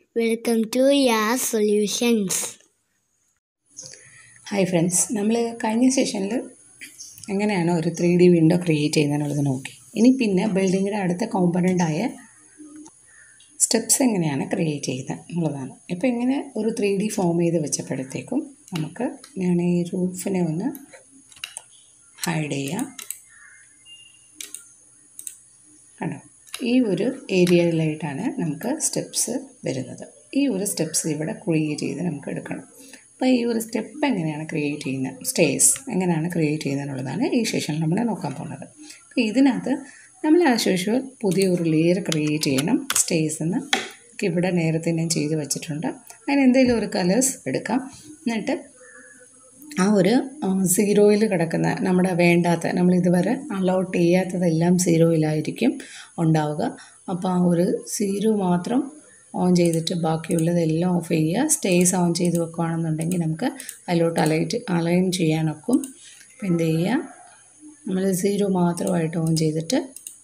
Welcome to Yas Solutions. Hi friends നമ്മൾ കഴിഞ്ഞ സെഷനിൽ എങ്ങനെയാണ് ഒരു ത്രീ ഡി വിൻഡോ ക്രിയേറ്റ് ചെയ്യുന്നതെന്നുള്ളത് നോക്കി ഇനി പിന്നെ ബിൽഡിങ്ങിൻ്റെ അടുത്ത കോമ്പണൻ്റായ സ്റ്റെപ്സ് എങ്ങനെയാണ് ക്രിയേറ്റ് ചെയ്യുന്നത് എന്നുള്ളതാണ് ഇപ്പോൾ ഇങ്ങനെ ഒരു ത്രീ ഡി ഫോം ചെയ്ത് വെച്ചപ്പോഴത്തേക്കും നമുക്ക് ഞാൻ ഈ റൂഫിനെ ഒന്ന് ഹൈഡ് ചെയ്യാം കണ്ടോ ഈ ഒരു ഏരിയയിലായിട്ടാണ് നമുക്ക് സ്റ്റെപ്സ് വരുന്നത് ഈ ഒരു സ്റ്റെപ്സ് ഇവിടെ ക്രിയേറ്റ് ചെയ്ത് നമുക്ക് എടുക്കണം അപ്പോൾ ഈ ഒരു സ്റ്റെപ്പ് എങ്ങനെയാണ് ക്രിയേറ്റ് ചെയ്യുന്നത് സ്റ്റേസ് എങ്ങനെയാണ് ക്രിയേറ്റ് ചെയ്യുന്നത് എന്നുള്ളതാണ് ഈ സെഷനിൽ നമ്മൾ നോക്കാൻ പോകുന്നത് അപ്പോൾ ഇതിനകത്ത് നമ്മൾ ആസ് യൂഷ്വൽ പുതിയ ഒരു ലെയർ ക്രിയേറ്റ് ചെയ്യണം സ്റ്റേസ് എന്ന് ഇവിടെ നേരത്തെ ഞാൻ ചെയ്ത് വെച്ചിട്ടുണ്ട് അതിന് എന്തെങ്കിലും ഒരു കളേഴ്സ് എടുക്കാം എന്നിട്ട് ആ ഒരു സീറോയിൽ കിടക്കുന്ന നമ്മുടെ വേണ്ടാത്ത നമ്മൾ ഇതുവരെ അലൗട്ട് ചെയ്യാത്തതെല്ലാം സീറോയിലായിരിക്കും ഉണ്ടാവുക അപ്പോൾ ആ ഒരു സീറോ മാത്രം ഓൺ ചെയ്തിട്ട് ബാക്കിയുള്ളതെല്ലാം ഓഫ് ചെയ്യുക സ്റ്റേസ് ഓൺ ചെയ്ത് വെക്കുകയാണെന്നുണ്ടെങ്കിൽ നമുക്ക് അതിലോട്ട് അലൈറ്റ് അലൈൻ ചെയ്യാനൊക്കും അപ്പോൾ എന്ത് ചെയ്യുക നമ്മൾ സീറോ മാത്രമായിട്ട് ഓൺ ചെയ്തിട്ട്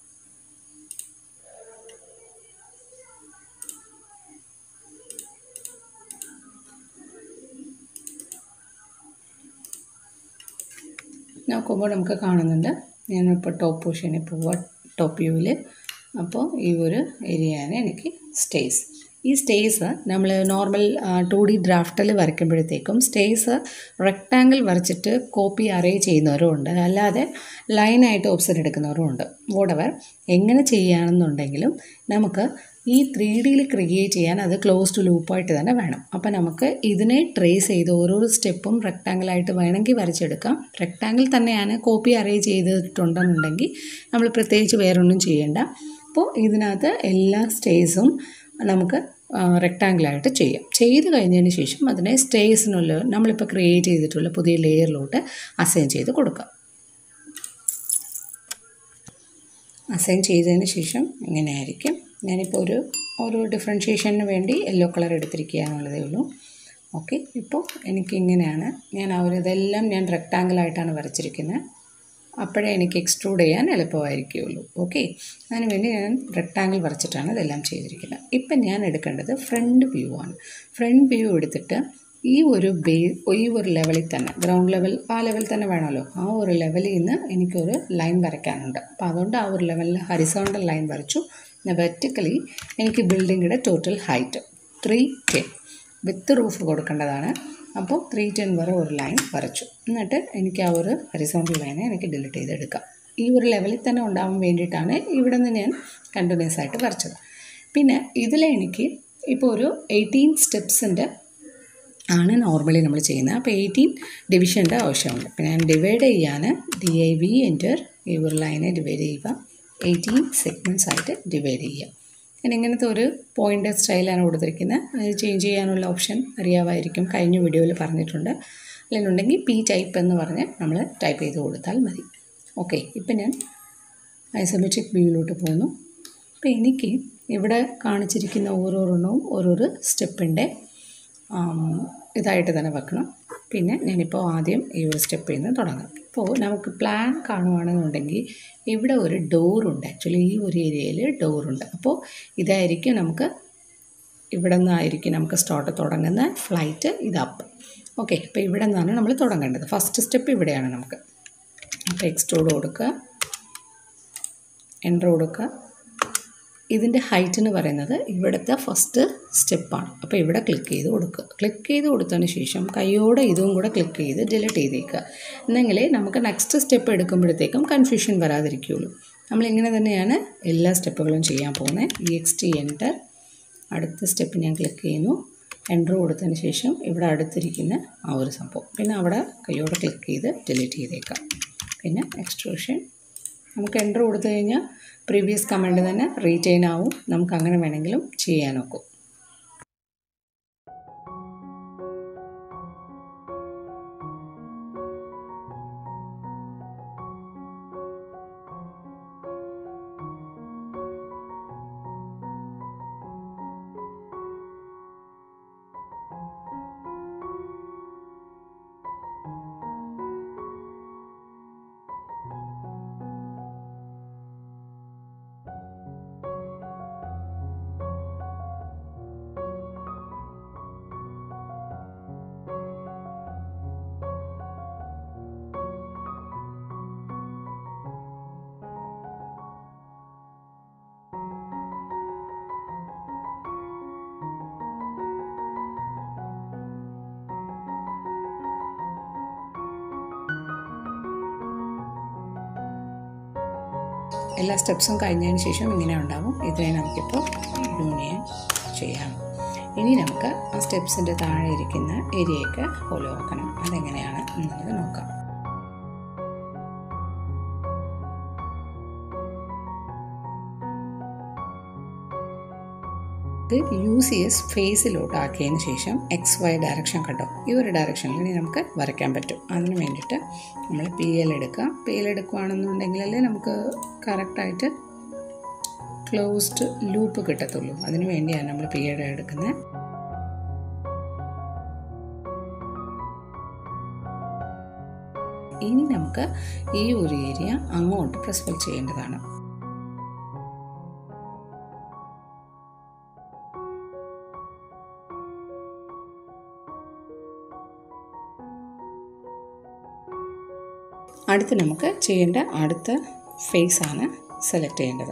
നോക്കുമ്പോൾ നമുക്ക് കാണുന്നുണ്ട് ഞാനിപ്പോൾ ടോപ്പ് പൊസിഷനിൽ പോവാം ടോപ്പ് വ്യൂവിൽ അപ്പോൾ ഈ ഒരു ഏരിയയാണ് എനിക്ക് സ്റ്റേസ് ഈ സ്റ്റേസ് നമ്മൾ നോർമൽ ടു ഡി ഡ്രാഫ്റ്റിൽ വരയ്ക്കുമ്പോഴത്തേക്കും സ്റ്റേസ് റെക്റ്റാങ്കിൾ വരച്ചിട്ട് കോപ്പി അറേഞ്ച് ചെയ്യുന്നവരും ഉണ്ട് അല്ലാതെ ലൈനായിട്ട് ഓപ്ഷൻ എടുക്കുന്നവരും ഉണ്ട് വോടവർ എങ്ങനെ ചെയ്യുകയാണെന്നുണ്ടെങ്കിലും നമുക്ക് ഈ ത്രീ ഡിയിൽ ക്രിയേറ്റ് ചെയ്യാൻ അത് ക്ലോസ്ഡ് ലൂപ്പായിട്ട് തന്നെ വേണം അപ്പോൾ നമുക്ക് ഇതിനെ ട്രേസ് ചെയ്ത് ഓരോ സ്റ്റെപ്പും റെക്റ്റാങ്കിളായിട്ട് വേണമെങ്കിൽ വരച്ചെടുക്കാം റെക്റ്റാങ്കിൾ തന്നെയാണ് കോപ്പി അറേഞ്ച് ചെയ്തിട്ടുണ്ടെന്നുണ്ടെങ്കിൽ നമ്മൾ പ്രത്യേകിച്ച് വേറൊന്നും ചെയ്യേണ്ട അപ്പോൾ ഇതിനകത്ത് എല്ലാ സ്റ്റേസും നമുക്ക് റെക്റ്റാങ്കിളായിട്ട് ചെയ്യാം ചെയ്ത് കഴിഞ്ഞതിന് ശേഷം അതിനെ സ്റ്റേസിനുള്ള നമ്മളിപ്പോൾ ക്രിയേറ്റ് ചെയ്തിട്ടുള്ള പുതിയ ലെയറിലോട്ട് അസൈൻ ചെയ്ത് കൊടുക്കാം അസൈൻ ചെയ്തതിന് ശേഷം ഇങ്ങനെയായിരിക്കും ഞാനിപ്പോൾ ഒരു ഒരു ഡിഫറൻഷിയേഷന് വേണ്ടി യെല്ലോ കളർ എടുത്തിരിക്കുക എന്നുള്ളതേ ഉള്ളൂ ഓക്കെ ഇപ്പോൾ എനിക്കിങ്ങനെയാണ് ഞാൻ ആ ഒരു ഇതെല്ലാം ഞാൻ റെക്റ്റാങ്കിളായിട്ടാണ് വരച്ചിരിക്കുന്നത് അപ്പോഴേ എനിക്ക് എക്സ്ട്രൂഡ് ചെയ്യാൻ എളുപ്പമായിരിക്കുള്ളൂ ഓക്കെ അതിന് വേണ്ടി ഞാൻ റെക്റ്റാങ്കിൾ വരച്ചിട്ടാണ് ഇതെല്ലാം ചെയ്തിരിക്കുന്നത് ഇപ്പം ഞാൻ എടുക്കേണ്ടത് ഫ്രണ്ട് വ്യൂ ആണ് ഫ്രണ്ട് വ്യൂ എടുത്തിട്ട് ഈ ഒരു ബേ ഈ ഒരു ലെവലിൽ തന്നെ ഗ്രൗണ്ട് ലെവൽ ആ ലെവൽ തന്നെ വേണമല്ലോ ആ ഒരു ലെവലിൽ നിന്ന് എനിക്കൊരു ലൈൻ വരയ്ക്കാനുണ്ട് അപ്പോൾ അതുകൊണ്ട് ആ ഒരു ലെവലിൽ ഹരിസോണ്ടൽ ലൈൻ വരച്ചു വെർട്ടിക്കലി എനിക്ക് ബിൽഡിങ്ങിൻ്റെ total height three ten with roof കൊടുക്കേണ്ടതാണ് അപ്പോൾ ത്രീ ടെൻ വരെ ഒരു ലൈൻ വരച്ചു എന്നിട്ട് എനിക്ക് ആ ഒരു ഹരിസോണ്ടൽ ലൈനെ എനിക്ക് ഡിലീറ്റ് ചെയ്തെടുക്കാം ഈ ഒരു ലെവലിൽ തന്നെ ഉണ്ടാവാൻ വേണ്ടിയിട്ടാണ് ഇവിടെ നിന്ന് ഞാൻ കണ്ടിന്യൂസ് ആയിട്ട് വരച്ചത് പിന്നെ ഇതിലെ എനിക്ക് ഇപ്പോൾ ഒരു എയ്റ്റീൻ സ്റ്റെപ്സിൻ്റെ ആണ് നോർമലി നമ്മൾ ചെയ്യുന്നത് അപ്പോൾ എയ്റ്റീൻ ഡിവിഷൻ്റെ ആവശ്യമുണ്ട് അപ്പോൾ ഞാൻ ഡിവൈഡ് ചെയ്യാൻ ഡി ഐ വി എൻ്റർ ഈ ഒരു ലൈനെ ഡിവൈഡ് ചെയ്യുക എയ്റ്റീൻ സെഗ്മെൻറ്റ്സ് ആയിട്ട് ഡിവൈഡ് ചെയ്യുക ഞാൻ ഇങ്ങനത്തെ ഒരു പോയിൻ്റ് സ്റ്റൈലാണ് കൊടുത്തിരിക്കുന്നത് അത് ചേഞ്ച് ചെയ്യാനുള്ള ഓപ്ഷൻ അറിയാമായിരിക്കും കഴിഞ്ഞ വീഡിയോയിൽ പറഞ്ഞിട്ടുണ്ട് അല്ലെന്നുണ്ടെങ്കിൽ പി ടൈപ്പ് എന്ന് പറഞ്ഞ് നമ്മൾ ടൈപ്പ് ചെയ്ത് കൊടുത്താൽ മതി ഓക്കെ ഇപ്പം ഞാൻ ഐസോമെട്രിക് വ്യൂവിലോട്ട് പോകുന്നു അപ്പോൾ എനിക്ക് ഇവിടെ കാണിച്ചിരിക്കുന്ന ഓരോരെണ്ണവും ഓരോരോ സ്റ്റെപ്പിൻ്റെ ഇതായിട്ട് തന്നെ വെക്കണം പിന്നെ ഞാനിപ്പോൾ ആദ്യം ഈ ഒരു സ്റ്റെപ്പിൽ നിന്ന് തുടങ്ങാം ഇപ്പോൾ നമുക്ക് പ്ലാൻ കാണുകയാണെന്നുണ്ടെങ്കിൽ ഇവിടെ ഒരു ഡോറുണ്ട് ആക്ച്വലി ഈ ഒരു ഏരിയയിൽ ഡോറുണ്ട് അപ്പോൾ ഇതായിരിക്കും നമുക്ക് ഇവിടെ നിന്നായിരിക്കും നമുക്ക് സ്റ്റാർട്ട് തുടങ്ങുന്ന ഫ്ലൈറ്റ് ഇത് അപ്പ് ഓക്കെ അപ്പോൾ ഇവിടെ നിന്നാണ് നമ്മൾ തുടങ്ങേണ്ടത് ഫസ്റ്റ് സ്റ്റെപ്പ് ഇവിടെയാണ് നമുക്ക് അപ്പോൾ എക്സ്ട്രോഡ് കൊടുക്കുക എൻട്രോ കൊടുക്കുക ഇതിൻ്റെ ഹൈറ്റ് എന്ന് പറയുന്നത് ഇവിടുത്തെ ഫസ്റ്റ് സ്റ്റെപ്പാണ് അപ്പോൾ ഇവിടെ ക്ലിക്ക് ചെയ്ത് കൊടുക്കുക ക്ലിക്ക് ചെയ്ത് കൊടുത്തതിന് ശേഷം കൈയോടെ ഇതും കൂടെ ക്ലിക്ക് ചെയ്ത് ഡിലീറ്റ് ചെയ്തേക്കുക എന്നെങ്കിലേ നമുക്ക് നെക്സ്റ്റ് സ്റ്റെപ്പ് എടുക്കുമ്പോഴത്തേക്കും കൺഫ്യൂഷൻ വരാതിരിക്കുകയുള്ളൂ നമ്മളിങ്ങനെ തന്നെയാണ് എല്ലാ സ്റ്റെപ്പുകളും ചെയ്യാൻ പോകുന്നത് ഇ എക്സ് ടി എൻ്റർ അടുത്ത സ്റ്റെപ്പ് ഞാൻ ക്ലിക്ക് ചെയ്യുന്നു എൻ്റർ കൊടുത്തതിന് ശേഷം ഇവിടെ അടുത്തിരിക്കുന്ന ആ ഒരു സംഭവം പിന്നെ അവിടെ കൈയോടെ ക്ലിക്ക് ചെയ്ത് ഡിലീറ്റ് ചെയ്തേക്കാം പിന്നെ എക്സ്ട്രൂഷൻ നമുക്ക് എൻ്റർ കൊടുത്തു കഴിഞ്ഞാൽ പ്രീവിയസ് കമൻറ്റ് തന്നെ റീറ്റെയിൻ ആവും നമുക്ക് അങ്ങനെ വേണമെങ്കിലും ചെയ്യാനൊക്കും എല്ലാ സ്റ്റെപ്സും കഴിഞ്ഞതിന് ശേഷം ഇങ്ങനെ ഉണ്ടാവും ഇതിനെ നമുക്കിപ്പോൾ യൂണിയൻ ചെയ്യാം ഇനി നമുക്ക് ആ സ്റ്റെപ്സിൻ്റെ താഴെ ഇരിക്കുന്ന ഏരിയയൊക്കെ ഫോളോ ആക്കണം അതെങ്ങനെയാണ് എന്നുള്ളത് നോക്കാം ഇത് യു സി എസ് ഫേസിലോട്ട് ആക്കിയതിന് ശേഷം എക്സ് വൈ ഡയറക്ഷൻ കണ്ടോ ഈ ഒരു ഡയറക്ഷനിൽ ഇനി നമുക്ക് വരയ്ക്കാൻ പറ്റും അതിന് വേണ്ടിയിട്ട് നമ്മൾ പി എൽ എടുക്കുക പി എൽ എടുക്കുകയാണെന്നുണ്ടെങ്കിലല്ലേ നമുക്ക് കറക്റ്റായിട്ട് ക്ലോസ്ഡ് ലൂപ്പ് കിട്ടത്തുള്ളൂ അതിന് വേണ്ടിയാണ് നമ്മൾ പി എൽ എടുക്കുന്നത് ഇനി നമുക്ക് ഈ ഒരു ഏരിയ അങ്ങോട്ട് പ്രസ്ഫൽ ചെയ്യേണ്ടതാണ് അടുത്ത് നമുക്ക് ചെയ്യേണ്ട അടുത്ത ഫേസ് ആണ് സെലക്ട് ചെയ്യേണ്ടത്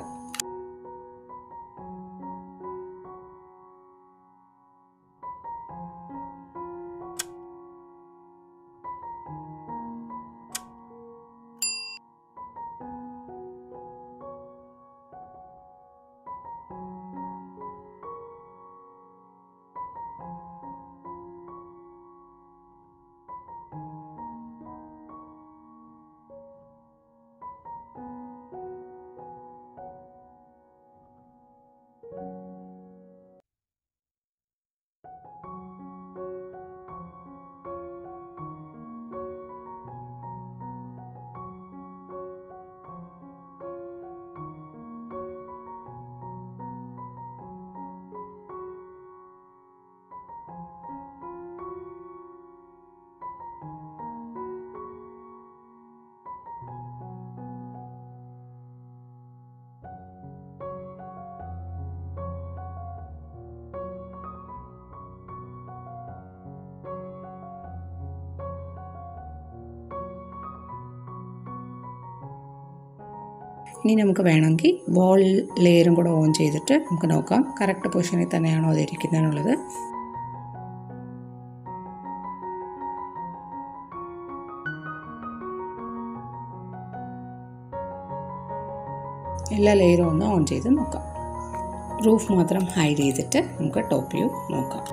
ഇനി നമുക്ക് വേണമെങ്കിൽ വോൾ ലെയറും കൂടെ ഓൺ ചെയ്തിട്ട് നമുക്ക് നോക്കാം കറക്റ്റ് പൊസിഷനിൽ തന്നെയാണോ അത് ഇരിക്കുന്നതെന്നുള്ളത് എല്ലാ ലെയറും ഒന്ന് ഓൺ ചെയ്ത് നോക്കാം റൂഫ് മാത്രം ഹൈഡ് ചെയ്തിട്ട് നമുക്ക് ടോപ്പ് വ്യൂ നോക്കാം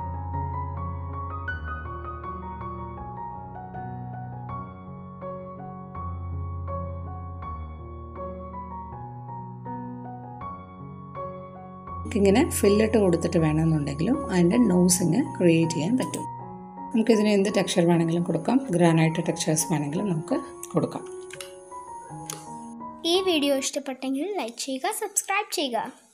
ഇങ്ങനെ ഫില്ലിട്ട് കൊടുത്തിട്ട് വേണമെന്നുണ്ടെങ്കിലും അതിൻ്റെ നോസിങ് ക്രിയേറ്റ് ചെയ്യാൻ പറ്റും നമുക്കിതിന് എന്ത് ടെക്സ്ചർ വേണമെങ്കിലും കൊടുക്കാം ഗ്രാനൈറ്റ് ടെക്സ്ചേഴ്സ് വേണമെങ്കിലും നമുക്ക് കൊടുക്കാം ഈ വീഡിയോ ഇഷ്ടപ്പെട്ടെങ്കിൽ ലൈക്ക് ചെയ്യുക സബ്സ്ക്രൈബ് ചെയ്യുക